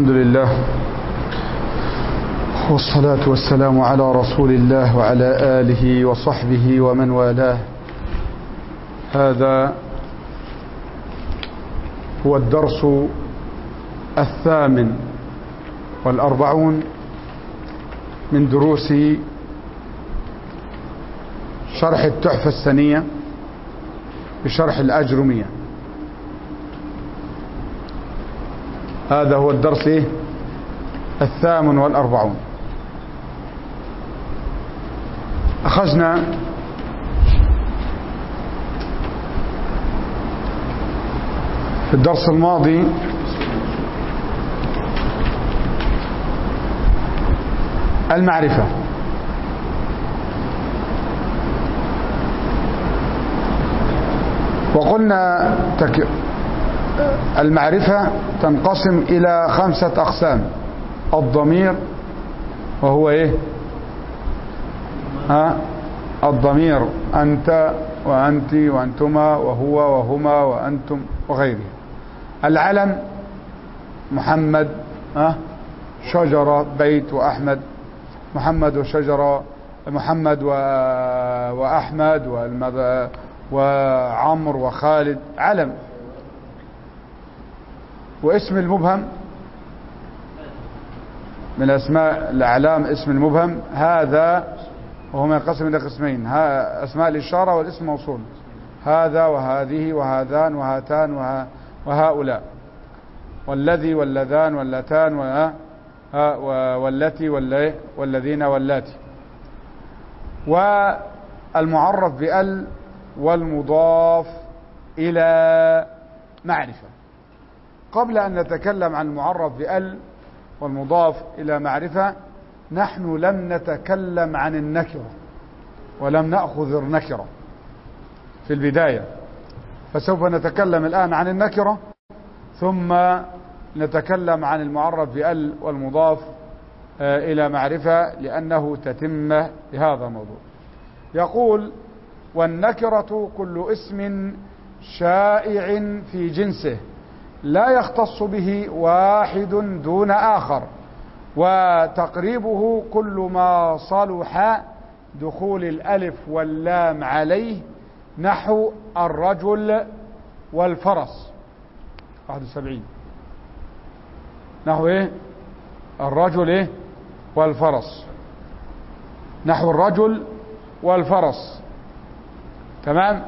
الحمد لله والصلاة والسلام على رسول الله وعلى آله وصحبه ومن والاه هذا هو الدرس الثامن والأربعون من دروس شرح التحفة السنية بشرح الأجرمية هذا هو الدرس الثامن والأربعون أخذنا في الدرس الماضي المعرفة وقلنا تك... المعرفة تنقسم إلى خمسة أقسام الضمير وهو إيه ها الضمير أنت وأنت وأنتما وهو وهما وأنتم وغيره العلم محمد ها شجرة بيت وأحمد محمد وشجرة محمد و... وأحمد والمذ... وعمر وخالد علم واسم المبهم من اسماء الاعلام اسم المبهم هذا وهو ينقسم الى قسمين اسماء الاشاره والاسم موصول هذا وهذه وهذان وهاتان وه... وهؤلاء والذي واللذان واللتان و... والتي والذين واللاتي والمعرف بال والمضاف الى معرفه قبل أن نتكلم عن المعرف بأل والمضاف إلى معرفة نحن لم نتكلم عن النكرة ولم نأخذ النكرة في البداية فسوف نتكلم الآن عن النكرة ثم نتكلم عن المعرف بأل والمضاف إلى معرفة لأنه تتمة لهذا الموضوع يقول والنكرة كل اسم شائع في جنسه لا يختص به واحد دون آخر وتقريبه كل ما صلح دخول الألف واللام عليه نحو الرجل والفرس 71 نحو ايه الرجل ايه والفرس نحو الرجل والفرس تمام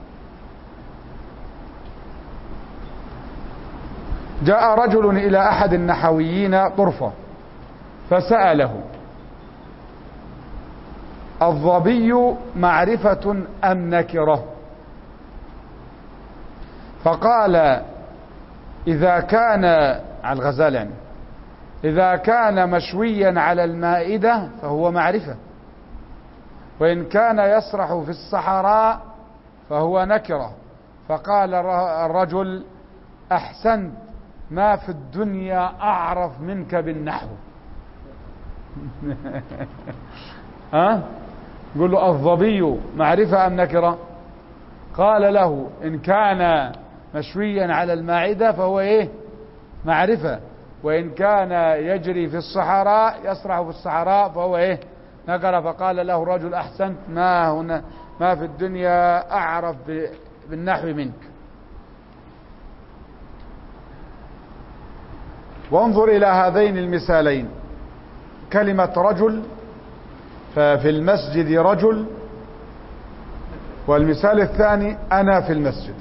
جاء رجل إلى أحد النحويين طرفة فسأله الظبي معرفة أم نكرة فقال إذا كان على الغزال يعني إذا كان مشويا على المائدة فهو معرفة وإن كان يسرح في الصحراء فهو نكرة فقال الرجل أحسنت ما في الدنيا أعرف منك بالنحو ها يقول له الظبي معرفة أم نكرة قال له إن كان مشويا على الماعدة فهو إيه معرفة وإن كان يجري في الصحراء يسرح في الصحراء فهو إيه نكرة فقال له الرجل أحسنت ما هنا ما في الدنيا أعرف بالنحو منك وانظر إلى هذين المثالين كلمة رجل ففي المسجد رجل والمثال الثاني أنا في المسجد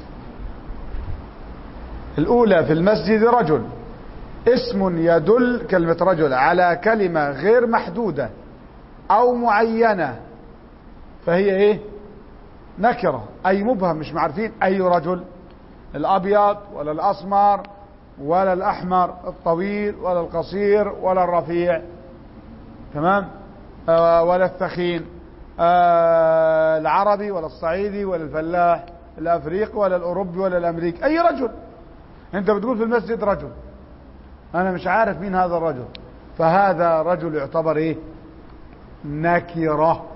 الأولى في المسجد رجل اسم يدل كلمة رجل على كلمة غير محدودة أو معينة فهي إيه نكرة أي مبهم مش معرفين أي رجل الأبيض ولا الأسمر ولا الأحمر الطويل ولا القصير ولا الرفيع تمام آه ولا الثخين آه العربي ولا الصعيدي ولا الفلاح الأفريقي ولا الأوروبي ولا الأمريكي أي رجل أنت بتقول في المسجد رجل أنا مش عارف مين هذا الرجل فهذا رجل يعتبر إيه نكرة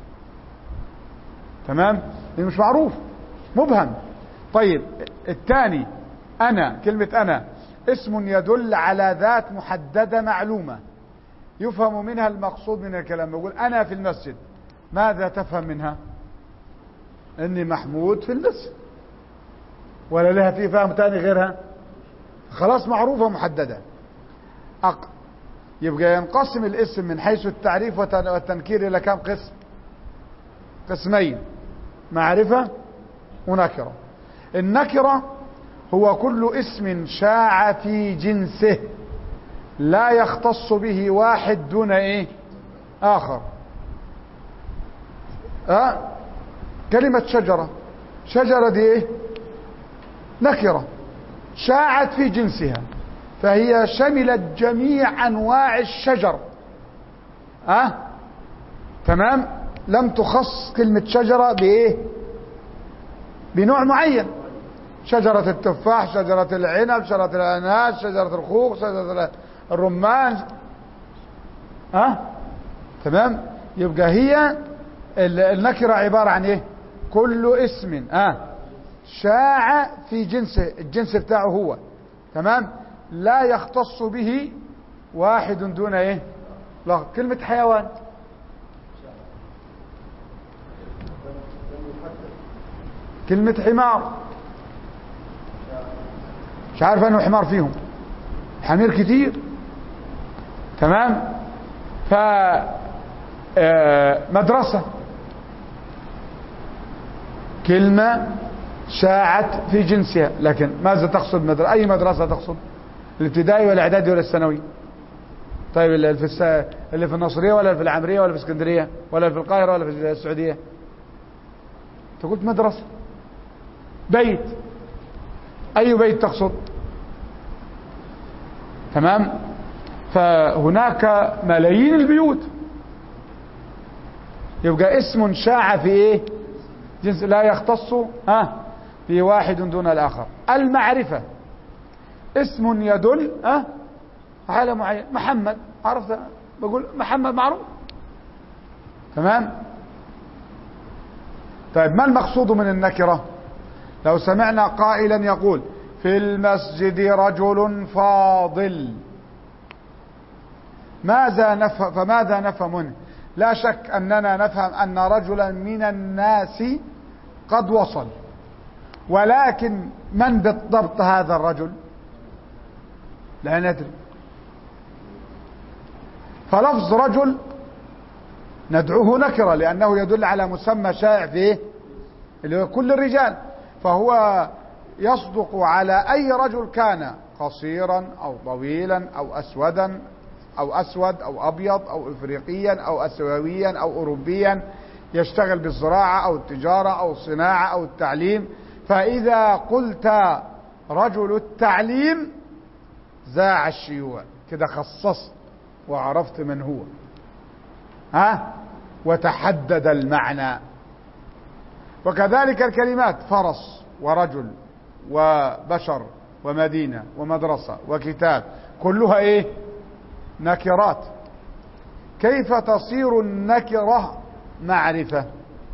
تمام مش معروف مبهم طيب الثاني أنا كلمة أنا اسم يدل على ذات محددة معلومة يفهم منها المقصود من الكلام يقول أنا في المسجد ماذا تفهم منها إني محمود في المسجد ولا لها في فهم تاني غيرها خلاص معروفة محددة أق... يبقى ينقسم الاسم من حيث التعريف والتنكير إلى كم قسم قسمين معرفة ونكرة النكرة هو كل اسم شاع في جنسه لا يختص به واحد دون ايه اخر أه؟ كلمة شجرة شجرة دي ايه نكرة شاعت في جنسها فهي شملت جميع انواع الشجر أه؟ تمام لم تخص كلمة شجرة بايه بنوع معين شجرة التفاح شجرة العنب شجرة الأناس شجرة الخوخ شجرة الرمان ها أه؟ تمام يبقى هي النكرة عبارة عن ايه كل اسم اه شاع في جنسه الجنس بتاعه هو تمام لا يختص به واحد دون ايه لا كلمة حيوان كلمة حمار مش عارف انه حمار فيهم حمير كتير تمام ف مدرسة كلمة شاعت في جنسها لكن ماذا تقصد مدرسة أي مدرسة تقصد الابتدائي ولا الاعدادي ولا الثانوي طيب اللي في الس... اللي في النصرية ولا في العمرية ولا في اسكندرية ولا في القاهرة ولا في السعودية انت قلت مدرسة بيت أي بيت تقصد تمام فهناك ملايين البيوت يبقى اسم شاع في ايه جنس لا يختص ها في واحد دون الاخر المعرفة اسم يدل ها على معين محمد عرفت بقول محمد معروف تمام طيب ما المقصود من النكرة لو سمعنا قائلا يقول في المسجد رجل فاضل ماذا نفهم فماذا نفهم منه لا شك أننا نفهم أن رجلا من الناس قد وصل ولكن من بالضبط هذا الرجل لا ندري فلفظ رجل ندعوه نكرة لأنه يدل على مسمى شائع فيه اللي هو كل الرجال فهو يصدق على أي رجل كان قصيرا أو طويلا أو أسودا أو أسود أو أبيض أو إفريقيا أو أسيويا أو أوروبيا يشتغل بالزراعة أو التجارة أو الصناعة أو التعليم فإذا قلت رجل التعليم زاع الشيوع كده خصصت وعرفت من هو ها وتحدد المعنى وكذلك الكلمات فرس ورجل وبشر ومدينة ومدرسة وكتاب كلها ايه نكرات كيف تصير النكرة معرفة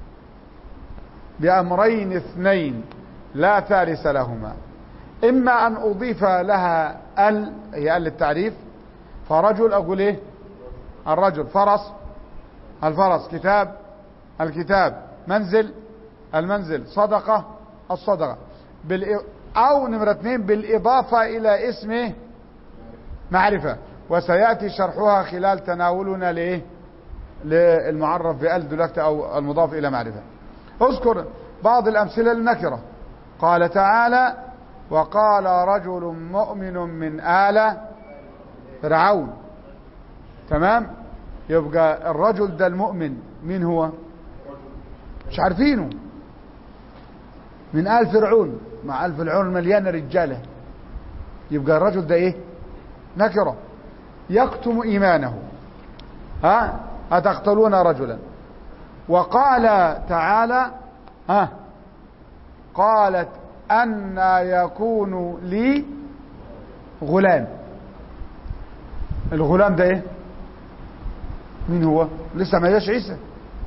بأمرين اثنين لا ثالث لهما إما أن أضيف لها ال هي ال التعريف فرجل أقول إيه الرجل فرس الفرس كتاب الكتاب منزل المنزل صدقة الصدقة بالإ... أو نمرة اثنين بالإضافة إلى اسمه معرفة وسيأتي شرحها خلال تناولنا لإيه للمعرف بأل دلوقتي أو المضاف إلى معرفة اذكر بعض الأمثلة للنكرة قال تعالى وقال رجل مؤمن من آل فرعون تمام يبقى الرجل ده المؤمن مين هو مش عارفينه من آل فرعون مع آل فرعون مليانة رجالة يبقى الرجل ده ايه نكرة يكتم إيمانه ها أتقتلون رجلا وقال تعالى ها قالت أن يكون لي غلام الغلام ده ايه مين هو لسه ما جاش عيسى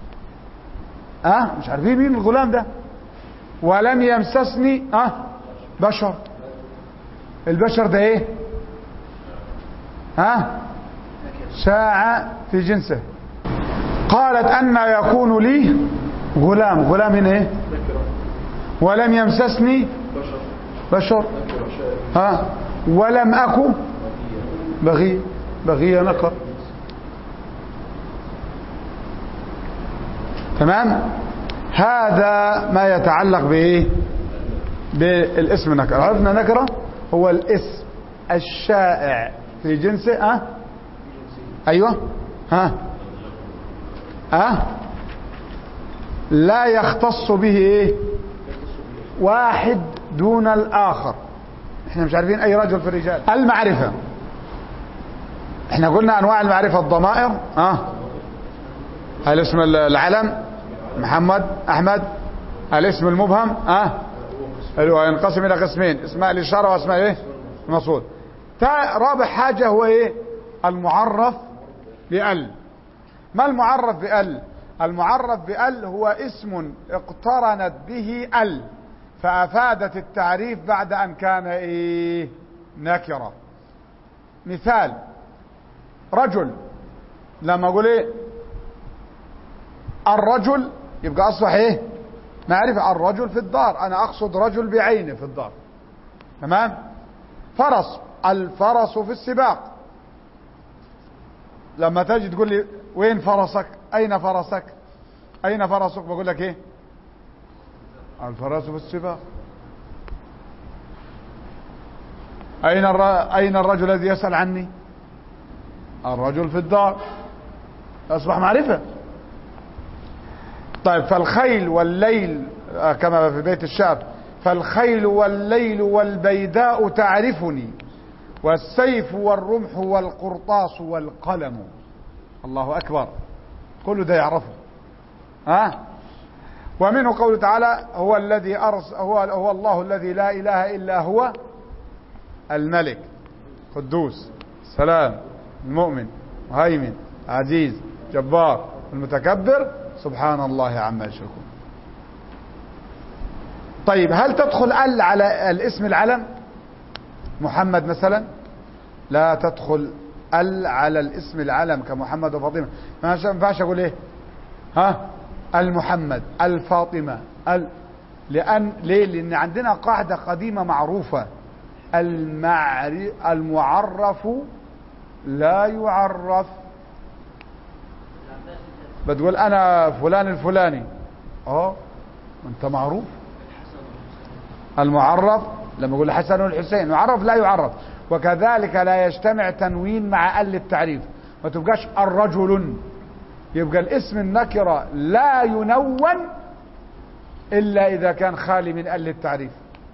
اه مش عارفين مين الغلام ده ولم يمسسني اه بشر البشر ده ايه ها شاع في جنسه قالت أن يكون لي غلام غلام هنا ايه ولم يمسسني بشر ها ولم أكو بغي بغي نقر تمام هذا ما يتعلق بايه بالاسم نكره عرفنا نكره هو الاسم الشائع في جنسه ها أه؟ ايوه ها ها لا يختص به ايه واحد دون الاخر احنا مش عارفين اي رجل في الرجال المعرفه احنا قلنا انواع المعرفه الضمائر ها الاسم العلم محمد احمد الاسم المبهم ها اللي ينقسم الى قسمين اسماء الاشاره واسماء ايه المقصود رابع حاجه هو ايه المعرف بال ما المعرف بال المعرف بال هو اسم اقترنت به ال فافادت التعريف بعد ان كان ايه نكره مثال رجل لما اقول ايه الرجل يبقى اصبح ايه معرفة الرجل في الدار انا اقصد رجل بعينه في الدار تمام فرس الفرس في السباق لما تجي تقول لي وين فرسك اين فرسك اين فرسك بقول لك ايه الفرس في السباق اين الر... اين الرجل الذي يسأل عني الرجل في الدار اصبح معرفه طيب فالخيل والليل كما في بيت الشعر فالخيل والليل والبيداء تعرفني والسيف والرمح والقرطاس والقلم الله أكبر كل ده يعرفه ها ومنه قوله تعالى هو الذي أرس هو, هو الله الذي لا إله إلا هو الملك قدوس سلام المؤمن مهيمن عزيز جبار المتكبر سبحان الله عما يشركون طيب هل تدخل ال على الاسم العلم محمد مثلا لا تدخل ال على الاسم العلم كمحمد وفاطمه ما ينفعش اقول ايه ها المحمد الفاطمه ال لان ليه لان عندنا قاعده قديمه معروفه المعرف المعرف لا يعرف بتقول انا فلان الفلاني اه انت معروف المعرف لما يقول الحسن والحسين يعرف لا يعرف وكذلك لا يجتمع تنوين مع ال التعريف ما تبقاش الرجل يبقى الاسم النكرة لا ينون إلا إذا كان خالي من ال التعريف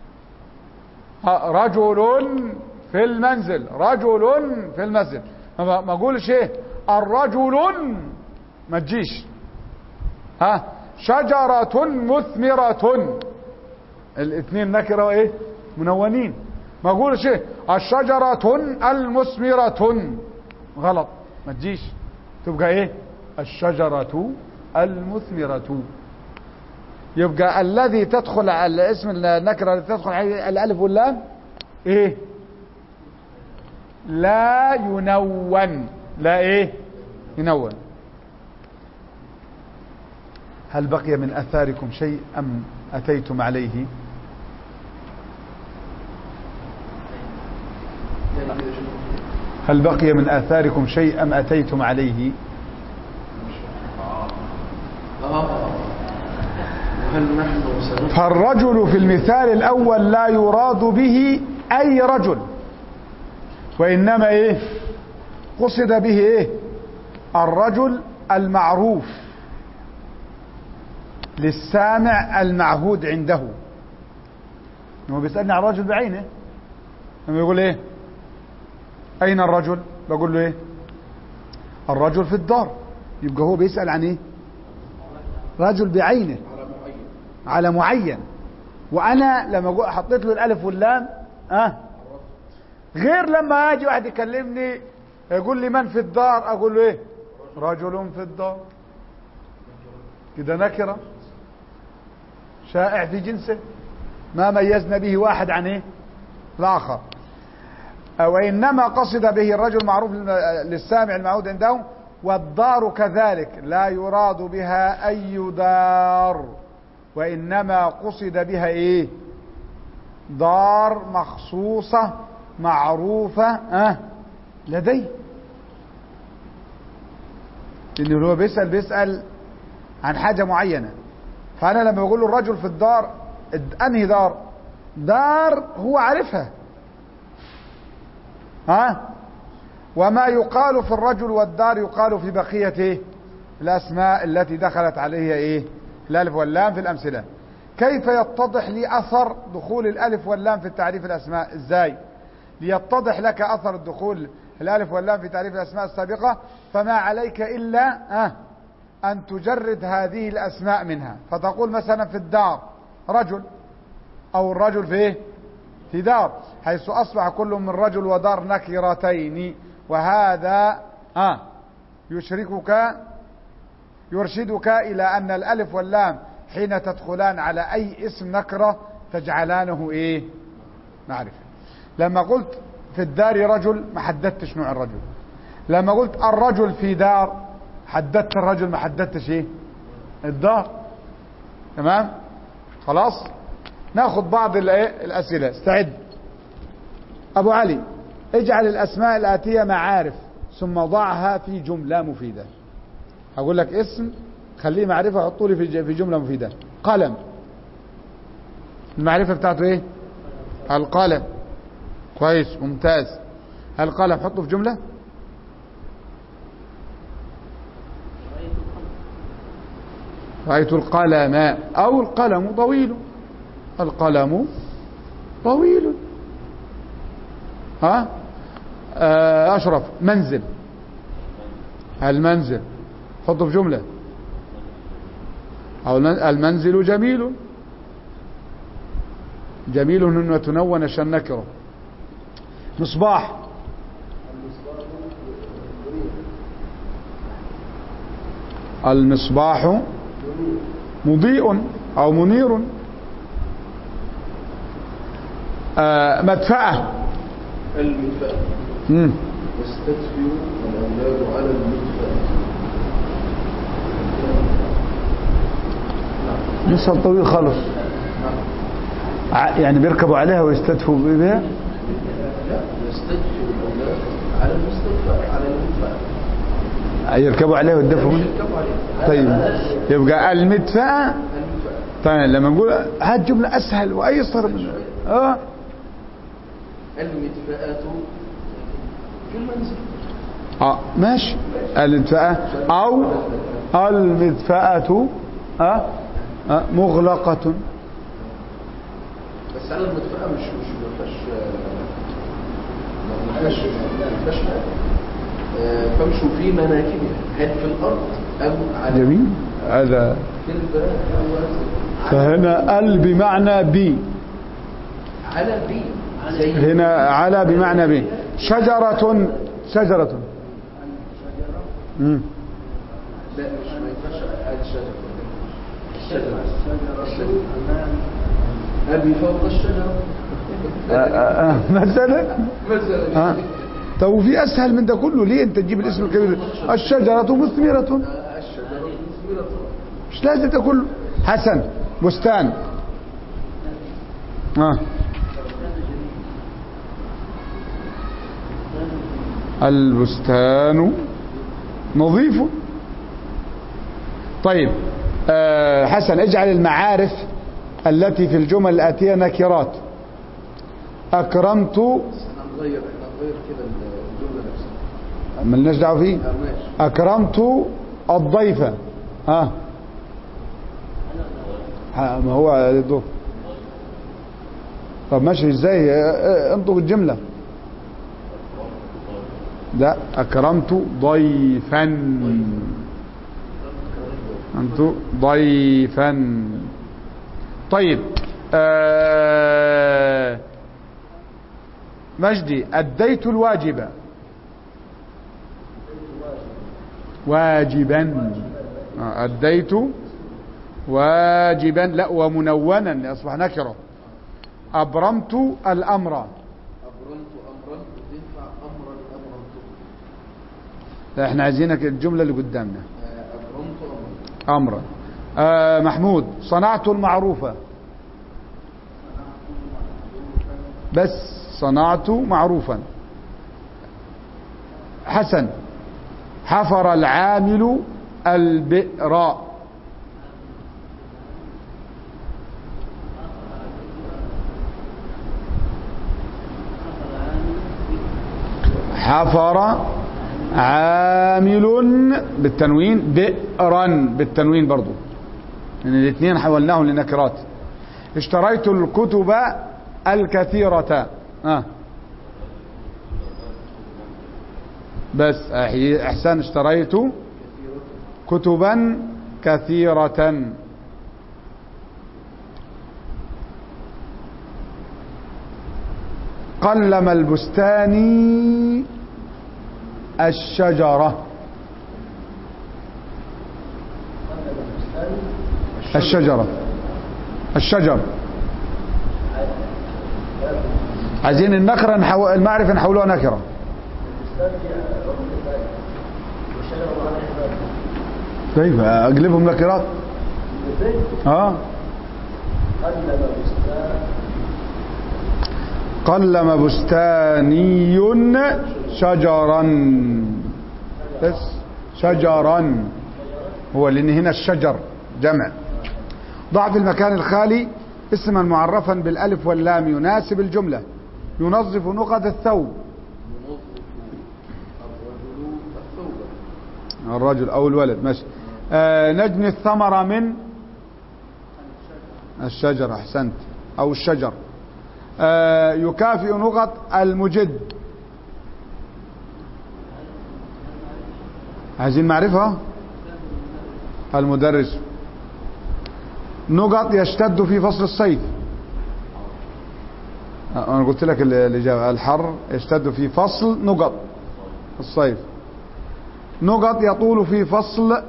رجل في المنزل رجل في المسجد ما اقولش ايه الرجل ما تجيش ها شجرة مثمرة الاثنين نكرة وايه منونين ما اقولش ايه الشجرة المثمرة غلط ما تجيش تبقى ايه الشجرة المثمرة يبقى الذي تدخل على اسم النكرة التي تدخل عليه الالف واللام ايه لا ينون لا ايه ينون هل بقي من اثاركم شيء ام اتيتم عليه هل بقي من اثاركم شيء ام اتيتم عليه فالرجل في المثال الاول لا يراد به اي رجل وانما ايه قصد به ايه الرجل المعروف للسامع المعهود عنده هو بيسألني عن الرجل بعينه لما يقول ايه اين الرجل بقول له ايه الرجل في الدار يبقى هو بيسأل عن ايه رجل بعينه على معين وانا لما حطيت له الالف واللام اه غير لما اجي واحد يكلمني يقول لي من في الدار اقول له ايه رجل في الدار كده نكره شائع في جنسه ما ميزنا به واحد عن ايه الاخر وإنما قصد به الرجل معروف للسامع المعهود عندهم والدار كذلك لا يراد بها أي دار وإنما قصد بها إيه دار مخصوصة معروفة أه لدي لأنه هو بيسأل بيسأل عن حاجة معينة فأنا لما بقول له الرجل في الدار أنهي دار دار هو عارفها ها وما يقال في الرجل والدار يقال في بقية إيه؟ الأسماء التي دخلت عليها إيه الألف واللام في الأمثلة كيف يتضح لي أثر دخول الألف واللام في تعريف الأسماء إزاي ليتضح لك أثر الدخول الألف واللام في تعريف الأسماء السابقة فما عليك إلا أه أن تجرد هذه الأسماء منها فتقول مثلا في الدار رجل أو الرجل في إيه؟ في دار حيث أصبح كل من رجل ودار نكرتين وهذا آه يشركك يرشدك إلى أن الألف واللام حين تدخلان على أي اسم نكرة تجعلانه إيه معرفة لما قلت في الدار رجل ما حددتش نوع الرجل لما قلت الرجل في دار حددت الرجل ما حددتش ايه الدار تمام خلاص ناخذ بعض الاسئله استعد ابو علي اجعل الاسماء الاتيه معارف ثم ضعها في جمله مفيده هقول لك اسم خليه معرفه حطوا لي في في جمله مفيده قلم المعرفه بتاعته ايه القلم كويس ممتاز القلم حطه في جمله رأيت القلم أو القلم طويل القلم طويل ها آه أشرف منزل المنزل حطه في جملة أو المنزل جميل جميل أنه تنون النكرة مصباح المصباح مضيء أو منير آه مدفأة المدفأة مم. يستدفئ الأولاد على المدفأة مثل طويل خالص ع- يعني بيركبوا عليها ويستدفوا بها لا يستدفئ الأولاد على المستدفأة على المدفأة يركبوا عليها ويدفوا منها يركبوا عليها طيب يبقى المدفأة المدفأة طيب لما نقول هات جملة أسهل وأيسر من اه المدفأة في المنزل اه ماشي المدفأة أو المدفأة آه آه مغلقة بس على المدفأة مش مش ما فيهاش ما فيهاش ما فيهاش حاجة. آه، فامشوا في مناكبها هل في الأرض أو على جميل هذا في البلاد أو على- فهنا ال بمعنى بي على بي زي هنا على بمعنى بي شجرة شجرة مم. لا مش ما ينفعش هذه الشجرة الشجرة الشجرة أبي فوق الشجرة آه، آه، آه، مثلا مثلا ها طب وفي اسهل من ده كله ليه انت تجيب الاسم الكبير الشجرة مثمرة الشجرة مثمرة مش لازم ده كله حسن بستان اه البستان نظيف طيب آه حسن اجعل المعارف التي في الجمل الآتية نكرات أكرمت احنا نغير احنا نغير كده الجملة نفسها ملناش دعوه فيه آه، ماشي أكرمت الضيف ها ها، ما هو الدور طب ماشي ازاي اه، اه، انطق الجملة لا أكرمت ضيفا أنت ضيفا طيب آه مجدي أديت الواجب واجبا آه، أديت واجبا لا ومنونا أصبح نكرة أبرمت الأمر أبرمت أمرا لا احنا عايزينك الجملة اللي قدامنا آه، أكرمت أمرا أمرا آه محمود صنعت المعروفة بس صنعت معروفا حسن حفر العامل البئر حفر عامل بالتنوين بئرا بالتنوين برضو يعني الاثنين حولناهم لنكرات اشتريت الكتب الكثيرة آه. بس أحي- احسن اشتريت كتبا كثيرة قلم البستان الشجرة الشجرة الشجر عايزين النكرة نحو... المعرفة نحولوها نكرة طيب اقلبهم نكرات اه قلم بستاني شجرا بس شجرا هو لان هنا الشجر جمع ضع في المكان الخالي اسما معرفا بالالف واللام يناسب الجمله ينظف نقط الثوب ينظف الرجل الثوب الرجل او الولد ماشي آه نجني الثمرة من الشجر احسنت او الشجر آه يكافئ نقط المجد عايزين معرفة المدرس نقط يشتد في فصل الصيف آه، انا قلت لك ال- الاجابه الحر يشتد في فصل نقط الصيف نقط يطول في فصل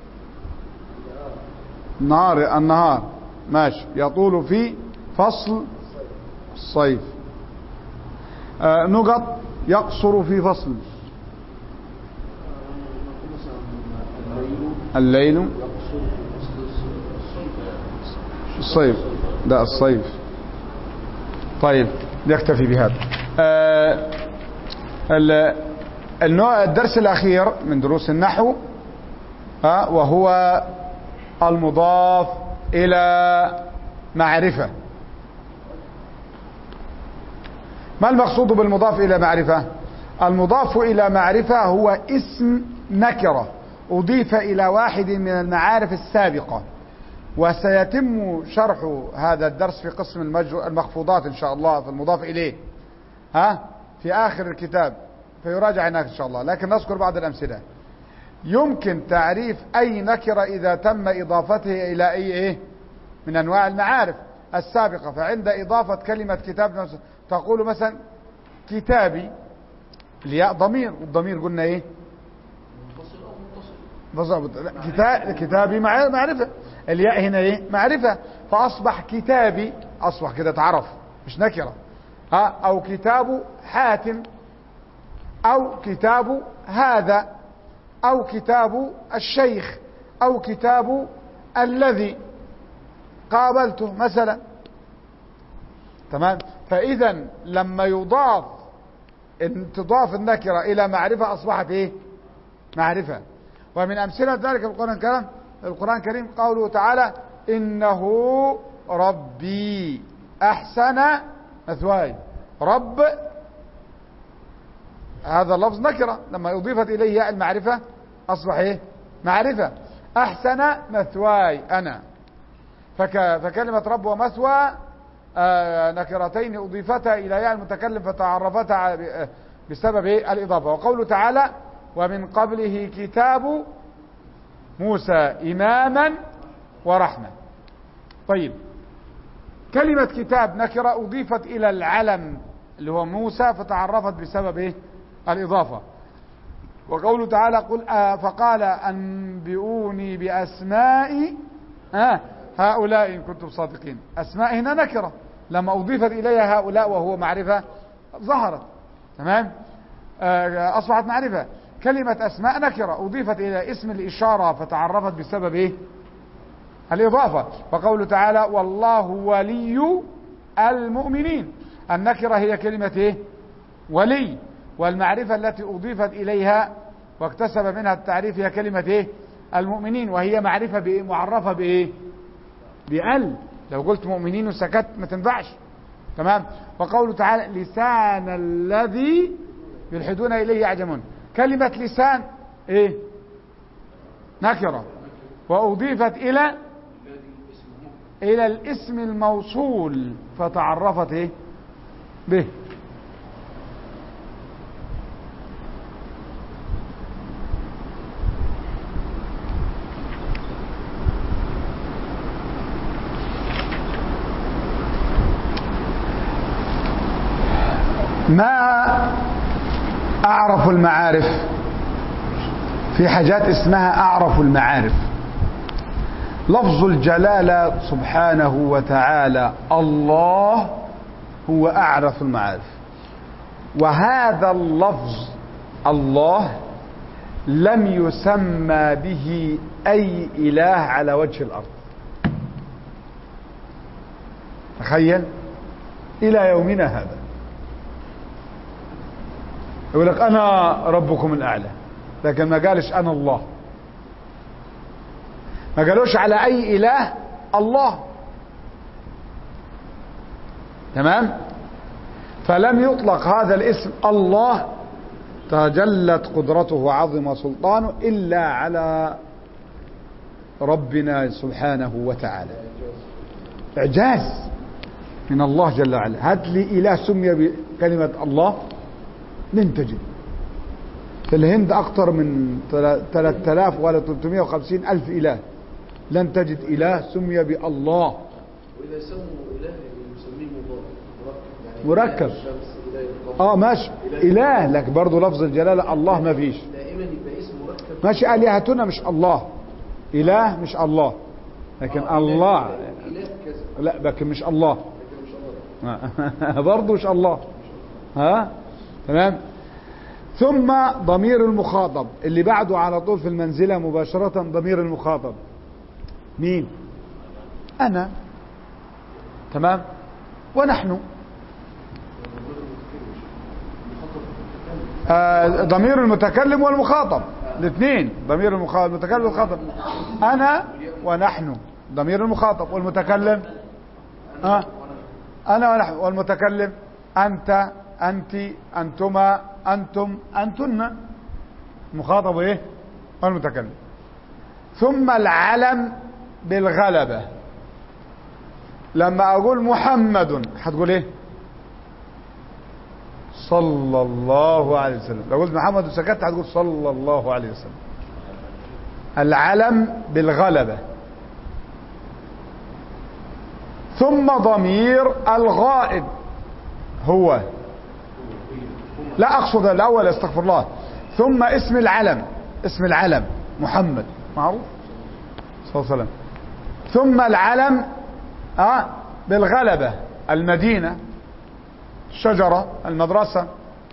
نهار النهار ماشي يطول في فصل الصيف آه نقط يقصر في فصل الليل الليل يقصر في فصل الصيف الصيف ده الصيف طيب نكتفي بهذا آه ال- النوع الدرس الأخير من دروس النحو ها وهو المضاف إلى معرفة ما المقصود بالمضاف إلى معرفة المضاف إلى معرفة هو اسم نكرة أضيف إلى واحد من المعارف السابقة وسيتم شرح هذا الدرس في قسم المجر... المخفوضات إن شاء الله في المضاف إليه ها في آخر الكتاب فيراجع هناك إن شاء الله لكن نذكر بعض الأمثلة يمكن تعريف أي نكرة إذا تم إضافتها إلى أي إيه من أنواع المعارف السابقة فعند إضافة كلمة كتاب نفسه تقول مثلا كتابي الياء ضمير والضمير قلنا إيه منفصل أو متصل بالضبط لا، كتا- كتابي مع- معرفة الياء هنا ايه معرفة فأصبح كتابي أصبح كده اتعرف مش نكرة ها أو كتاب حاتم أو كتاب هذا أو كتاب الشيخ أو كتاب الذي قابلته مثلا تمام فإذا لما يضاف ان تضاف النكرة إلى معرفة أصبحت إيه معرفة ومن أمثلة ذلك في القرآن الكريم القرآن الكريم قوله تعالى إنه ربي أحسن مثواي رب هذا اللفظ نكرة لما أضيفت إليه ياء المعرفة أصبح إيه معرفة أحسن مثواي أنا فك فكلمة رب ومثوى آه، نكرتين أضيفتا إلى ياء المتكلم فتعرفتا ع- ب- بسبب إيه؟ الإضافة وقوله تعالى ومن قبله كتاب موسى إماما ورحمة طيب كلمة كتاب نكرة أضيفت إلى العلم اللي هو موسى فتعرفت بسبب إيه؟ الإضافة وقوله تعالى قل آه فقال أنبئوني بأسماء آه هؤلاء إن كنتم صادقين أسماء هنا نكرة لما أضيفت إليها هؤلاء وهو معرفة ظهرت تمام آه أصبحت معرفة كلمة أسماء نكرة أضيفت إلى اسم الإشارة فتعرفت بسبب إيه الإضافة وقوله تعالى والله ولي المؤمنين النكرة هي كلمة إيه ولي والمعرفة التي أضيفت إليها واكتسب منها التعريف هي كلمة إيه المؤمنين وهي معرفة بإيه معرفة بإيه بأل لو قلت مؤمنين وسكت ما تنفعش تمام وقوله تعالى لسان الذي يلحدون إليه يعجمون كلمة لسان إيه نكرة وأضيفت إلى إلى الاسم الموصول فتعرفت إيه به ما أعرف المعارف في حاجات اسمها أعرف المعارف لفظ الجلالة سبحانه وتعالى الله هو أعرف المعارف وهذا اللفظ الله لم يسمى به أي إله على وجه الأرض تخيل إلى يومنا هذا يقول لك أنا ربكم الأعلى لكن ما قالش أنا الله ما قالوش على أي إله الله تمام فلم يطلق هذا الاسم الله تجلت قدرته وعظم سلطانه إلا على ربنا سبحانه وتعالى إعجاز من الله جل وعلا هات لي إله سمي بكلمة الله لن تجد في الهند أكثر من 3000 ولا 350 ألف إله لن تجد إله سمي بالله وإذا سموا إله يسميه مضاف مركب يعني مركب. إله الشمس إله القمر اه ماشي إله لك برضه لفظ الجلالة الله ما فيش دائما يبقى اسم مركب ماشي آلهتنا مش الله إله مش الله لكن الله إله كذا لا لكن مش الله لكن مش الله برضه مش الله ها تمام ثم ضمير المخاطب اللي بعده على طول في المنزلة مباشرة ضمير المخاطب مين أنا تمام ونحن آه ضمير المتكلم والمخاطب الاثنين ضمير المخاطب المتكلم والمخاطب أنا ونحن ضمير المخاطب والمتكلم ها أنا ونحن والمتكلم أنت أنت أنتما أنتم أنتن مخاطب إيه والمتكلم ثم العلم بالغلبة لما أقول محمد هتقول إيه صلى الله عليه وسلم لو قلت محمد وسكت هتقول صلى الله عليه وسلم العلم بالغلبة ثم ضمير الغائب هو لا أقصد الأول استغفر الله ثم اسم العلم اسم العلم محمد معروف صلى الله عليه وسلم ثم العلم آه بالغلبة المدينة الشجرة المدرسة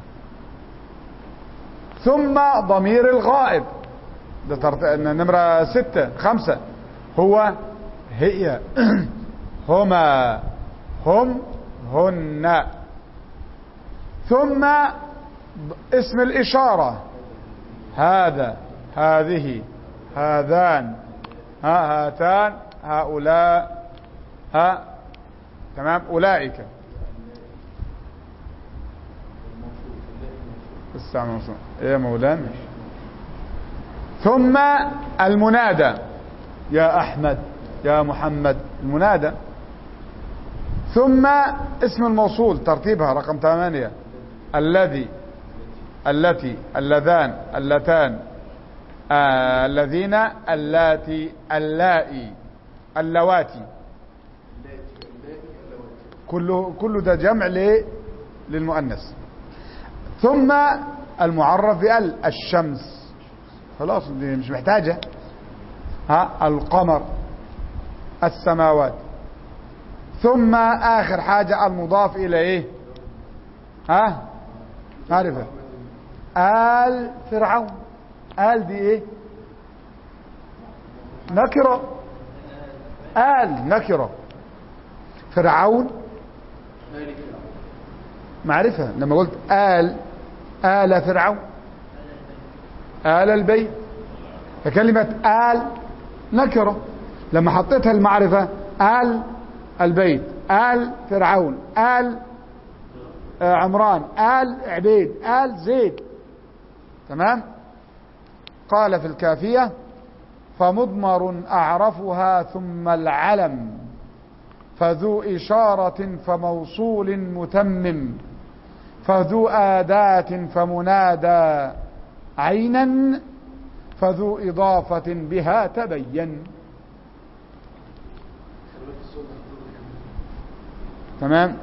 ثم ضمير الغائب ده ترت... نمرة ستة خمسة هو هي هما هم هن ثم اسم الإشارة هذا هذه هذان ها هاتان هؤلاء ها تمام أولئك استعمل يا مولانا ثم المنادى يا أحمد يا محمد المنادى ثم اسم الموصول ترتيبها رقم ثمانية الذي التي اللذان اللتان آه الذين اللاتي اللائي اللواتي كله كله ده جمع ليه للمؤنث ثم المعرف بال الشمس خلاص دي مش محتاجة ها القمر السماوات ثم آخر حاجة المضاف إلى إيه ها معرفة آل فرعون آل دي ايه نكرة آل نكرة فرعون مالك فرعون معرفة لما قلت آل آل فرعون آل البيت فكلمة آل نكرة لما حطيتها المعرفة آل البيت آل فرعون آل آه، عمران آل عبيد آل زيد تمام قال في الكافية فمضمر أعرفها ثم العلم فذو إشارة فموصول متمم فذو آداة فمنادى عينا فذو إضافة بها تبين تمام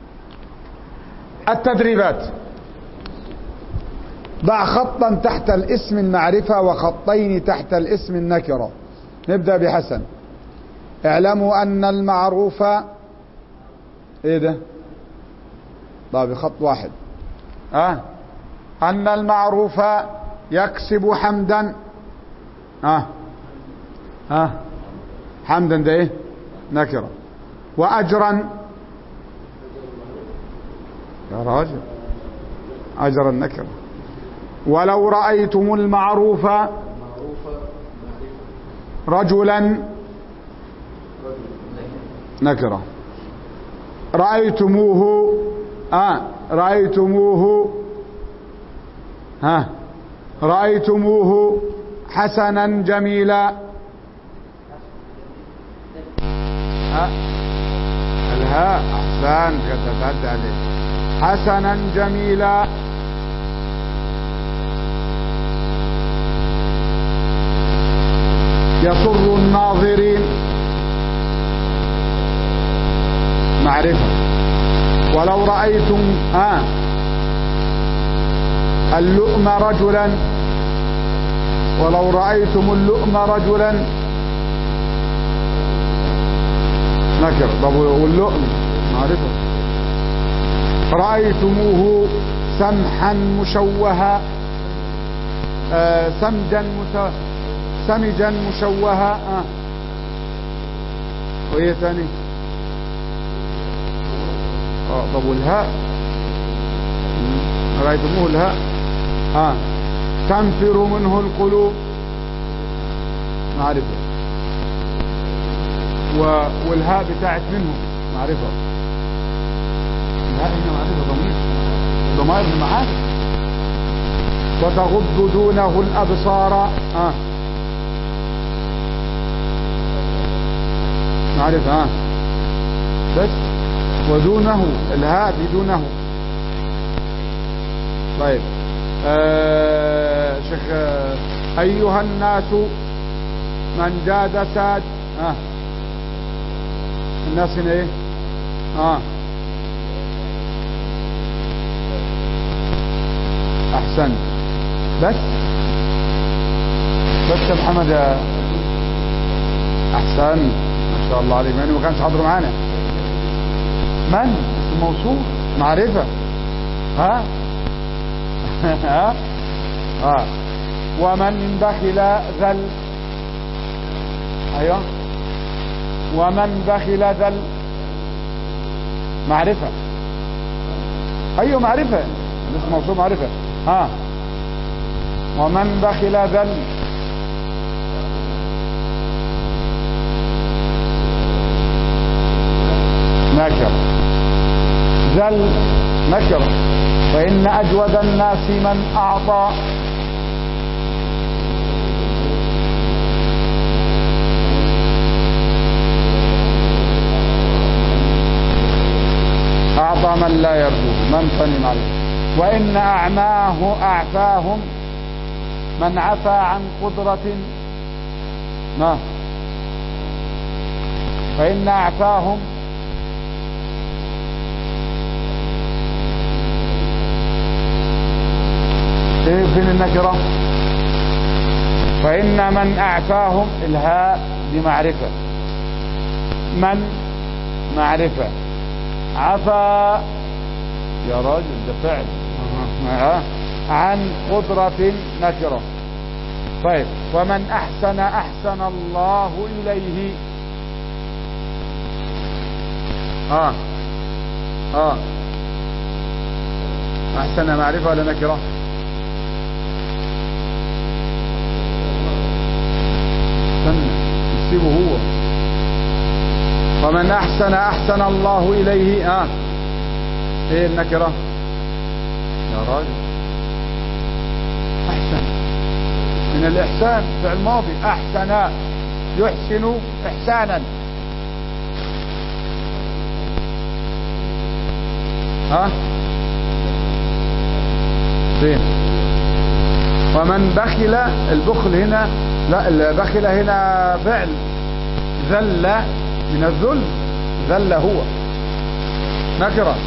التدريبات ضع خطا تحت الاسم المعرفة وخطين تحت الاسم النكرة نبدأ بحسن اعلموا أن المعروف ايه ده ضع بخط واحد اه أن المعروف يكسب حمدا اه اه حمدا ده ايه نكرة وأجرا يا راجل أجر النكرة ولو رأيتم المعروف معروفة معرفة رجلا رجل نكرة نكرة رأيتموه آه رأيتموه ها رأيتموه حسنا جميلا ها الهاء أحسن قد تتعدى عليه حسنا جميلا يسر الناظرين معرفة ولو رأيتم آه اللؤم رجلا ولو رأيتم اللؤم رجلا نكر طب واللؤم معرفة رأيتموه سمحا مشوها آه سمجا مس- سمجا مشوها آه وإيه ثاني اه طب والهاء مم. رأيتموه الهاء اه تنفر منه القلوب معرفة و... والهاء بتاعت منه معرفة الهاء هنا معرفة ضمير ضمائر المعارف وتغض دونه الأبصار آه. معرفة آه. بس ودونه الهاء بدونه طيب آه شيخ آه، أيها الناس من جاد ساد آه. الناس هنا ايه آه. أحسن بس بس يا محمد يا أحسن ما شاء الله عليك مع إنه ما كانش حاضر معانا من اسم موصول معرفة ها ها ها ومن بخل ذل ايوه ومن بخل ذل معرفة ايوه معرفة اسم موصول معرفة ها ومن بخل ذل نكر ذل نكرة فإن أجود الناس من أعطى أعطى من لا يرجوه من فنم عليه وإن أعماه أعفاهم من عفى عن قدرة ما فإن أعفاهم ايه فين النكرة فإن من أعفاهم الهاء بمعرفة من معرفة عفا يا راجل ده فعل آه. عن قدرة نكرة طيب ومن أحسن أحسن الله إليه آه آه أحسن معرفة ولا نكرة استنى يسيبه هو ومن أحسن أحسن الله إليه آه إيه النكرة يا راجل أحسن من الإحسان فعل ماضي أحسن يحسن إحسانا ها فين ومن بخل البخل هنا لا البخل هنا فعل ذل من الذل ذل هو نكرة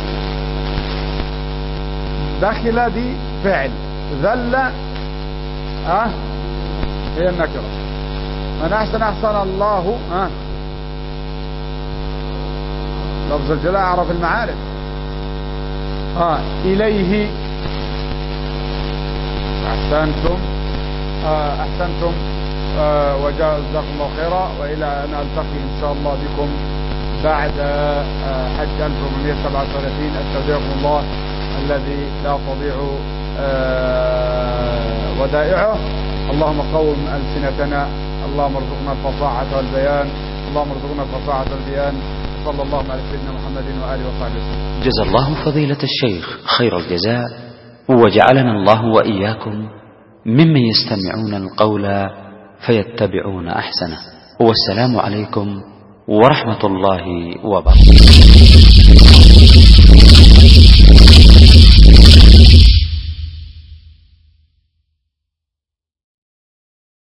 بخل دي فعل ذل ها هي النكرة من أحسن أحسن الله ها لفظ الجلاء أعرف المعارف آه إليه أحسنتم آه أحسنتم آه وجزاكم الله خيرا وإلى أن ألتقي إن شاء الله بكم بعد آه حج 1437 أستودعكم الله الذي لا تضيع آه ودائعه اللهم قوم ألسنتنا اللهم ارزقنا الفصاحة والبيان اللهم ارزقنا الفصاحة والبيان صلى الله على سيدنا محمد وآله وصحبه وسلم جزا الله فضيلة الشيخ خير الجزاء وجعلنا الله وإياكم ممن يستمعون القول فيتبعون أحسنه والسلام عليكم ورحمة الله وبركاته